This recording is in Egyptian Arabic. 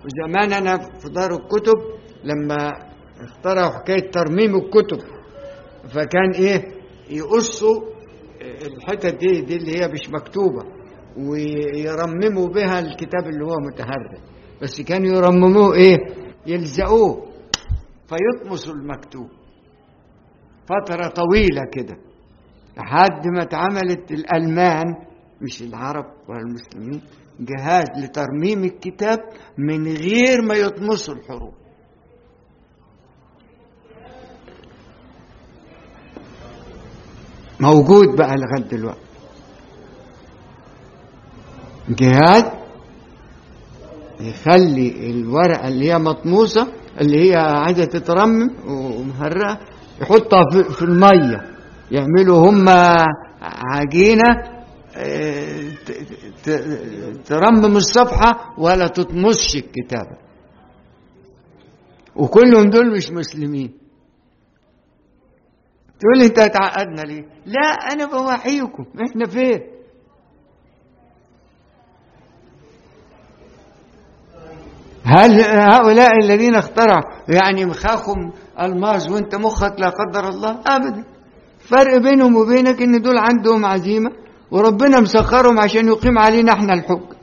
وزمان انا في دار الكتب لما اخترعوا حكايه ترميم الكتب فكان ايه يقصوا الحتت دي دي اللي هي مش مكتوبه ويرمموا بها الكتاب اللي هو متهرب بس كانوا يرمموه ايه يلزقوه فيطمسوا المكتوب فتره طويله كده لحد ما اتعملت الالمان مش العرب ولا المسلمين جهاز لترميم الكتاب من غير ما يطمسوا الحروف موجود بقى لغايه دلوقتي جهاز يخلي الورقه اللي هي مطموسه اللي هي عايزه تترمم ومهرقه يحطها في, في الميه يعملوا هم عجينه ترمم الصفحه ولا تطمسش الكتابه وكلهم دول مش مسلمين تقول لي انت هتعقدنا ليه لا انا بوحيكم احنا فين هل هؤلاء الذين اخترعوا يعني مخاخهم الماس وانت مخك لا قدر الله ابدا فرق بينهم وبينك ان دول عندهم عزيمه وربنا مسخرهم عشان يقيم علينا احنا الحكم